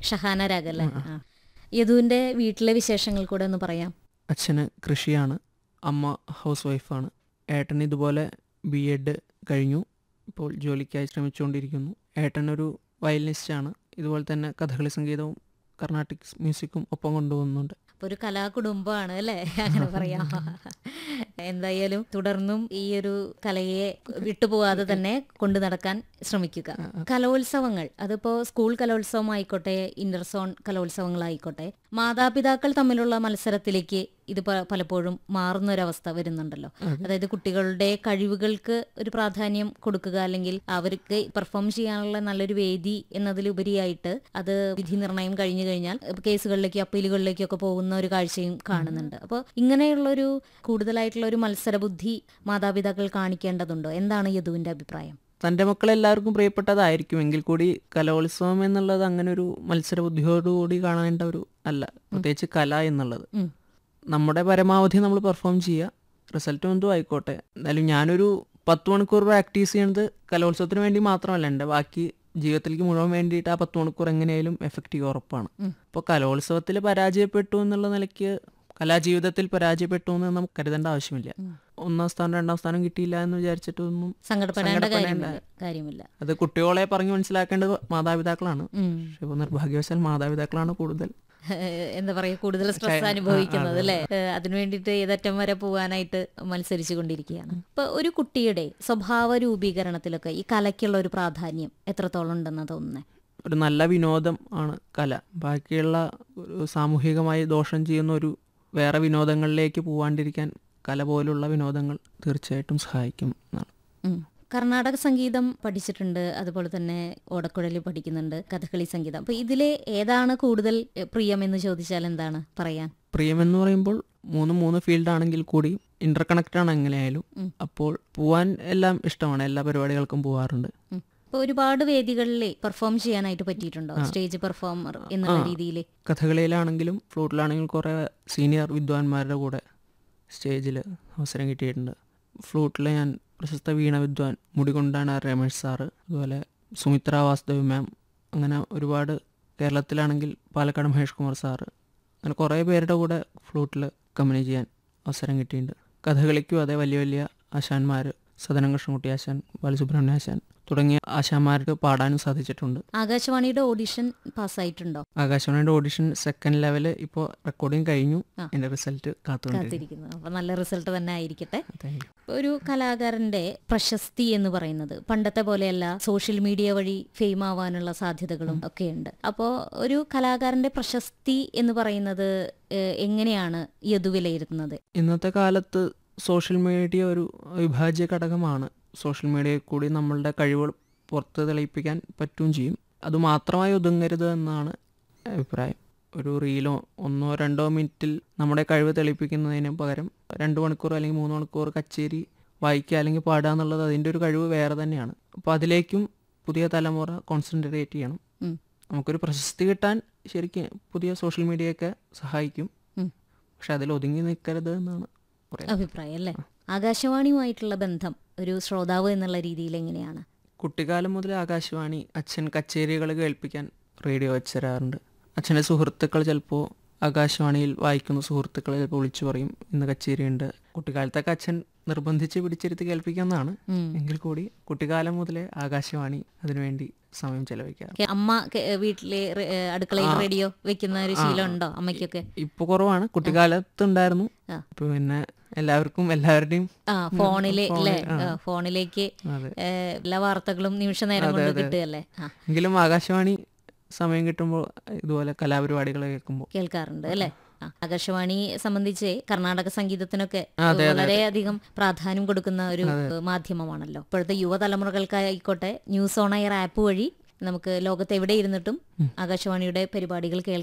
ഷഹാന രാഗ് അല്ലേ ആ. യദുവിന്റെ വീട്ടിലെ വിശേഷങ്ങൾ കൂടെ ഒന്ന് പറയാം അച്ഛന് കൃഷിയാണ് അമ്മ ഹൗസ് വൈഫാണ് ഏട്ടൻ ഇതുപോലെ ബി എഡ് കഴിഞ്ഞു ഇപ്പോൾ ജോലിക്കായി ശ്രമിച്ചുകൊണ്ടിരിക്കുന്നു ഏട്ടനൊരു വയലിനിസ്റ്റാണ് ഇതുപോലെ തന്നെ കഥകളി സംഗീതവും കർണാട്ടിക് മ്യൂസിക്കും ഒപ്പം കൊണ്ടുപോകുന്നുണ്ട് അപ്പൊ ഒരു കലാകുടുംബമാണ് അല്ലേ അങ്ങനെ പറയാം എന്തായാലും തുടർന്നും ഈ ഒരു കലയെ വിട്ടുപോകാതെ തന്നെ കൊണ്ടു നടക്കാൻ ശ്രമിക്കുക കലോത്സവങ്ങൾ അതിപ്പോ സ്കൂൾ കലോത്സവം ആയിക്കോട്ടെ ഇന്റർസോൺ കലോത്സവങ്ങളായിക്കോട്ടെ മാതാപിതാക്കൾ തമ്മിലുള്ള മത്സരത്തിലേക്ക് ഇത് പ- പലപ്പോഴും മാറുന്ന ഒരവസ്ഥ വരുന്നുണ്ടല്ലോ അതായത് കുട്ടികളുടെ കഴിവുകൾക്ക് ഒരു പ്രാധാന്യം കൊടുക്കുക അല്ലെങ്കിൽ അവർക്ക് പെർഫോം ചെയ്യാനുള്ള നല്ലൊരു വേദി എന്നതിലുപരിയായിട്ട് അത് വിധി നിർണയം കഴിഞ്ഞു കഴിഞ്ഞാൽ കേസുകളിലേക്കും അപ്പീലുകളിലേക്കും ഒക്കെ പോകുന്ന ഒരു കാഴ്ചയും കാണുന്നുണ്ട് അപ്പോൾ ഇങ്ങനെയുള്ളൊരു കൂടുതലായിട്ടുള്ള ഒരു മത്സരബുദ്ധി മാതാപിതാക്കൾ കാണിക്കേണ്ടതുണ്ടോ എന്താണ് യദുവിന്റെ അഭിപ്രായം തൻ്റെ മക്കളെല്ലാവർക്കും പ്രിയപ്പെട്ടതായിരിക്കും എങ്കിൽ കൂടി കലോത്സവം എന്നുള്ളത് അങ്ങനെ ഒരു മത്സര ബുദ്ധിയോടുകൂടി കാണേണ്ട ഒരു അല്ല പ്രത്യേകിച്ച് കല എന്നുള്ളത് ഉം. നമ്മുടെ പരമാവധി നമ്മൾ പെർഫോം ചെയ്യുക റിസൾട്ട് എന്തോ ആയിക്കോട്ടെ എന്നാലും ഞാനൊരു പത്ത് മണിക്കൂർ പ്രാക്ടീസ് ചെയ്യുന്നത് കലോത്സവത്തിന് വേണ്ടി മാത്രമല്ല എൻ്റെ ബാക്കി ജീവിതത്തിലേക്ക് മുഴുവൻ വേണ്ടിയിട്ട് ആ പത്ത് മണിക്കൂർ എങ്ങനെയായാലും എഫക്റ്റീവ് ഉറപ്പാണ് ഉം. അപ്പോൾ കലോത്സവത്തിൽ പരാജയപ്പെട്ടു എന്നുള്ള നിലയ്ക്ക് കലാജീവിതത്തിൽ പരാജയപ്പെട്ടു എന്ന് നമുക്ക് കരുതേണ്ട ആവശ്യമില്ല ഒന്നാം സ്ഥാനം രണ്ടാം സ്ഥാനം കിട്ടിയില്ല എന്ന് വിചാരിച്ചിട്ടൊന്നും സങ്കടപ്പെടേണ്ട സങ്കടപ്പെടേണ്ട. കാര്യമില്ല കാര്യമില്ല അത് കുട്ടികളെ പറഞ്ഞു മനസ്സിലാക്കേണ്ടത് മാതാപിതാക്കളാണ് ഉം. പക്ഷെ ഇപ്പോൾ നിർഭാഗ്യവശാൽ മാതാപിതാക്കളാണ് കൂടുതൽ ഏഹ് എന്താ പറയുക കൂടുതൽ സ്ട്രെസ് അനുഭവിക്കുന്നത് അല്ലേ ഏഹ് അതിനു വേണ്ടിയിട്ട് ഏതറ്റം വരെ പോകാനായിട്ട് മത്സരിച്ചു കൊണ്ടിരിക്കുകയാണ് ഇപ്പൊ ഒരു കുട്ടിയുടെ സ്വഭാവ രൂപീകരണത്തിലൊക്കെ ഈ കലയ്ക്കുള്ള ഒരു പ്രാധാന്യം എത്രത്തോളം ഉണ്ടെന്ന് തോന്നുന്നേ ഒരു നല്ല വിനോദം ആണ് കല ബാക്കിയുള്ള ഒരു സാമൂഹികമായി ദോഷം ചെയ്യുന്ന ഒരു വേറെ വിനോദങ്ങളിലേക്ക് പോവാണ്ടിരിക്കാൻ കല പോലുള്ള വിനോദങ്ങൾ തീർച്ചയായിട്ടും സഹായിക്കും എന്നാണ് ഉം. കർണാടക സംഗീതം പഠിച്ചിട്ടുണ്ട് അതുപോലെ തന്നെ ഓടക്കുഴലിൽ പഠിക്കുന്നുണ്ട് കഥകളി സംഗീതം അപ്പൊ ഇതിലെ ഏതാണ് കൂടുതൽ എഹ്, പ്രിയം എന്ന് ചോദിച്ചാൽ എന്താണ് പറയാൻ പ്രിയമെന്ന് പറയുമ്പോൾ മൂന്ന് മൂന്ന് ഫീൽഡ് ആണെങ്കിൽ കൂടി ഇന്റർ കണക്റ്റഡ് ആണ് എങ്ങനെയായാലും ഉം. അപ്പോൾ പോവാൻ എല്ലാം ഇഷ്ടമാണ് എല്ലാ പരിപാടികൾക്കും പോവാറുണ്ട് ഉം. ഇപ്പൊ ഒരുപാട് വേദികളിൽ പെർഫോം ചെയ്യാനായിട്ട് പറ്റിയിട്ടുണ്ടോ സ്റ്റേജ് പെർഫോമർ എന്നുള്ള രീതിയിൽ കഥകളിയിലാണെങ്കിലും ഫ്ലൂട്ടിലാണെങ്കിലും കുറേ സീനിയർ വിദ്വാൻമാരുടെ കൂടെ സ്റ്റേജിൽ അവസരം കിട്ടിയിട്ടുണ്ട് ഫ്ലൂട്ടിൽ ഞാൻ പ്രശസ്ത വീണ വിദ്വാൻ മുടികൊണ്ടാണ് രമേഷ് സാറ് അതുപോലെ സുമിത്ര വാസുദേവ് മാം അങ്ങനെ ഒരുപാട് കേരളത്തിലാണെങ്കിൽ പാലക്കാട് മഹേഷ് കുമാർ സാറ് അങ്ങനെ കുറേ പേരുടെ കൂടെ ഫ്ലൂട്ടിൽ കമ്പനി ചെയ്യാൻ അവസരം കിട്ടിയിട്ടുണ്ട് കഥകളിക്കും അതേ വലിയ വലിയ ആശാന്മാർ സദനം കൃഷ്ണൻകുട്ടി ആശാൻ ബാലസുബ്രഹ്മണ്യ ആശാൻ തുടങ്ങിയ ആശാന്മാർക്ക് പാടാനും സാധിച്ചിട്ടുണ്ട് ആകാശവാണിയുടെ ഓഡിഷൻ പാസ്സായിട്ടുണ്ടോ ആകാശവാണിയുടെ ഓഡിഷൻ സെക്കൻഡ് ലെവല് ഇപ്പോൾ റെക്കോർഡിങ് കഴിഞ്ഞു ആ. എൻ്റെ റിസൾട്ട് കാത്തുകൊണ്ടിരിക്കുന്നു കാത്തിരിക്കുന്നു അപ്പൊ നല്ല റിസൾട്ട് തന്നെ ആയിരിക്കട്ടെ Thank you. ഒരു കലാകാരന്റെ പ്രശസ്തി എന്ന് പറയുന്നത് പണ്ടത്തെ പോലെയല്ല സോഷ്യൽ മീഡിയ വഴി ഫെയിം ആവാനുള്ള സാധ്യതകളും ഒക്കെയുണ്ട് അപ്പോൾ ഒരു കലാകാരന്റെ പ്രശസ്തി എന്ന് പറയുന്നത് ഏഹ്, എങ്ങനെയാണ് യദു വിലയിരുത്തുന്നത് ഇന്നത്തെ കാലത്ത് സോഷ്യൽ മീഡിയ ഒരു വിഭാജ്യ ഘടകമാണ് സോഷ്യൽ മീഡിയയിൽ കൂടി നമ്മളുടെ കഴിവുകൾ പുറത്ത് തെളിയിപ്പിക്കാൻ പറ്റുകയും ചെയ്യും അത് മാത്രമായി ഒതുങ്ങരുത് എന്നാണ് അഭിപ്രായം ഒരു റീലോ ഒന്നോ രണ്ടോ മിനിറ്റിൽ നമ്മുടെ കഴിവ് തെളിയിപ്പിക്കുന്നതിന് പകരം രണ്ട് മണിക്കൂർ അല്ലെങ്കിൽ മൂന്ന് മണിക്കൂർ കച്ചേരി വായിക്കുക അല്ലെങ്കിൽ പാടുക എന്നുള്ളത് അതിൻ്റെ ഒരു കഴിവ് വേറെ തന്നെയാണ് അപ്പോൾ അതിലേക്കും പുതിയ തലമുറ കോൺസെൻട്രേറ്റ് ചെയ്യണം ഉം. നമുക്കൊരു പ്രശസ്തി കിട്ടാൻ ശരിക്കും പുതിയ സോഷ്യൽ മീഡിയയൊക്കെ സഹായിക്കും ഉം. പക്ഷെ അതിൽ ഒതുങ്ങി നിൽക്കരുത് എന്നാണ് പറയാം അഭിപ്രായം അല്ലേ ആകാശവാണിയുമായിട്ടുള്ള ബന്ധം ഒരു ശ്രോതാവ് എന്നുള്ള രീതിയിൽ എങ്ങനെയാണ് കുട്ടിക്കാലം മുതൽ ആകാശവാണി അച്ഛൻ കച്ചേരികൾ കേൾപ്പിക്കാൻ റേഡിയോ വെച്ച് തരാറുണ്ട് അച്ഛൻ്റെ സുഹൃത്തുക്കൾ ചിലപ്പോൾ ആകാശവാണിയിൽ വായിക്കുന്ന സുഹൃത്തുക്കൾ ചിലപ്പോൾ വിളിച്ചു പറയും ഇന്ന് കച്ചേരിയുണ്ട് കുട്ടിക്കാലത്തൊക്കെ അച്ഛൻ നിർബന്ധിച്ച് പിടിച്ചിരുത്തി കേൾപ്പിക്കുന്നതാണ് ഉം. എങ്കിൽ കൂടി കുട്ടിക്കാലം മുതലേ ആകാശവാണി അതിനുവേണ്ടി സമയം ചെലവഴിക്കാറ് ഒക്കെ അമ്മ കെ- വീട്ടിലെ റെ- ഏഹ്, അടുക്കളയിൽ റേഡിയോ വെക്കുന്ന ഒരു ശീലം ഉണ്ടോ അമ്മയ്ക്കൊക്കെ ഇപ്പോൾ കുറവാണ് കുട്ടിക്കാലത്ത് ഉണ്ടായിരുന്നു ആ. പിന്നെ എല്ലാവർക്കും എല്ലാവരുടെയും ആ ഫോണില് അല്ലേ ഫോണിൽ, ആ. ആ, ഫോണിലേക്ക് അതെ ഏഹ്, എല്ലാ വാർത്തകളും നിമിഷ നേരം കൊണ്ട് കിട്ടുകയല്ലേ ആ എങ്കിലും ആകാശവാണി സമയം കിട്ടുമ്പോൾ ഇതുപോലെ കലാപരിപാടികൾ കേൾക്കുമ്പോൾ കേൾക്കാറുണ്ട് അല്ലേ ആ, ആകാശവാണി സംബന്ധിച്ച് കർണാടക സംഗീതത്തിനൊക്കെ അതെ, വളരെയധികം പ്രാധാന്യം കൊടുക്കുന്ന ഒരു ഏഹ്, മാധ്യമമാണല്ലോ ഇപ്പോഴത്തെ യുവതലമുറകൾക്കായിക്കോട്ടെ ന്യൂസ് ഓൺ എയർ ആപ്പ് വഴി നമുക്ക് ലോകത്ത് എവിടെ ഇരുന്നിട്ടും ആകാശവാണിയുടെ പരിപാടികൾ കേൾക്കാം